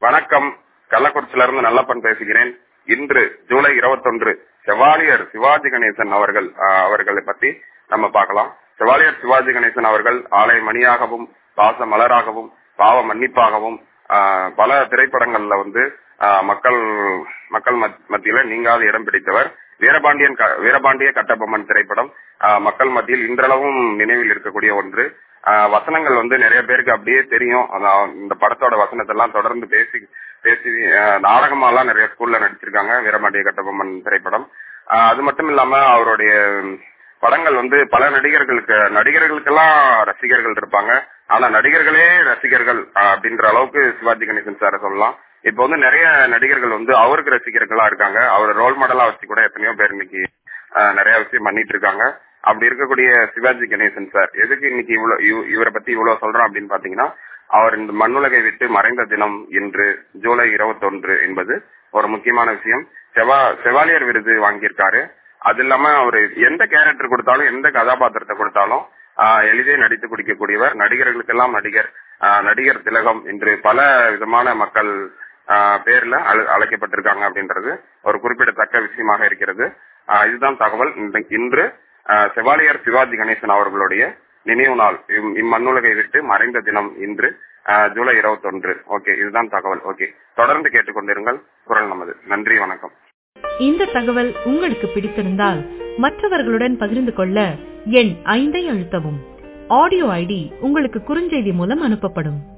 வணக்கம் கள்ளக்குறிச்சியில இருந்து நல்லப்பன் பேசுகிறேன் இன்று ஜூலை இருபத்தொன்று செவாலியர் சிவாஜி கணேசன் அவர்கள் ஆஹ், அவர்களை பத்தி நம்ம பார்க்கலாம் செவாலியர் சிவாஜி கணேசன் அவர்கள் ஆலை மணியாகவும் பாச மலராகவும் பாவ மன்னிப்பாகவும் ஆஹ், பல திரைப்படங்கள்ல வந்து ஆஹ், மக்கள் மக்கள் மத்- மத்தியில நீங்காத இடம் பிடித்தவர் வீரபாண்டியன் க- வீரபாண்டிய கட்டபொம்மன் திரைப்படம் ஆஹ், மக்கள் மத்தியில் இன்றளவும் நினைவில் இருக்கக்கூடிய ஒன்று ஆஹ், வசனங்கள் வந்து நிறைய பேருக்கு அப்படியே தெரியும் அதான் இந்த படத்தோட வசனத்தை எல்லாம் தொடர்ந்து பேசி பேசி ஆஹ், நாடகமாலாம் நிறைய ஸ்கூல்ல நடிச்சிருக்காங்க வீரபாண்டிய கட்டபொம்மன் திரைப்படம் ஆஹ், அது மட்டும் இல்லாம அவருடைய ம், படங்கள் வந்து பல நடிகர்களுக்கு நடிகர்களுக்கெல்லாம் ரசிகர்கள் இருப்பாங்க ஆனா நடிகர்களே ரசிகர்கள் ஆஹ், அப்படின்ற அளவுக்கு சிவாஜி கணேசன் சார சொல்லலாம் இப்ப வந்து நிறைய நடிகர்கள் வந்து அவருக்கு ரசிகர்களா இருக்காங்க அவர் ரோல் மாடலா வச்சு கூட எத்தனையோ பேர் இன்னைக்கு ஆஹ், நிறைய விஷயம் பண்ணிட்டு இருக்காங்க அப்படி இருக்கக்கூடிய சிவாஜி கணேசன் சார் எதுக்கு இன்னைக்கு இவ்வளவு இவ- இவரை பத்தி இவ்வளவு சொல்றோம் அப்படின்னு பாத்தீங்கன்னா அவர் இந்த மண்ணுலகை விட்டு மறைந்த தினம் இன்று ஜூலை இருபத்தொன்று என்பது ஒரு முக்கியமான விஷயம் செவா செவாலியர் விருது வாங்கியிருக்காரு அது இல்லாம அவரு எந்த கேரக்டர் கொடுத்தாலும் எந்த கதாபாத்திரத்தை கொடுத்தாலும் ஆஹ், எளிதே நடித்து குடிக்கக்கூடியவர் நடிகர்களுக்கெல்லாம் நடிகர் ஆஹ், நடிகர் திலகம் என்று பல விதமான மக்கள் ஆஹ், பேர்ல அழ- அழைக்கப்பட்டிருக்காங்க அப்படின்றது ஒரு குறிப்பிடத்தக்க விஷயமாக இருக்கிறது ஆஹ், இதுதான் தகவல் இந்த- இன்று ஆஹ், செவாலியர் சிவாஜி கணேசன் அவர்களுடைய நினைவு நாள் இம்- இம்மண்ணுலகை விட்டு மறைந்த தினம் இன்று ஆஹ், ஜூலை இருபத்தொன்று ஓகே இதுதான் தகவல் ஓகே தொடர்ந்து கேட்டுக்கொண்டிருங்கள் குரல் நமது நன்றி வணக்கம் இந்த தகவல் உங்களுக்கு பிடித்திருந்தால் மற்றவர்களுடன் பகிர்ந்து கொள்ள எண் ஐந்தை அழுத்தவும் ஆடியோ ஐடி உங்களுக்கு குறுஞ்செய்தி மூலம் அனுப்பப்படும்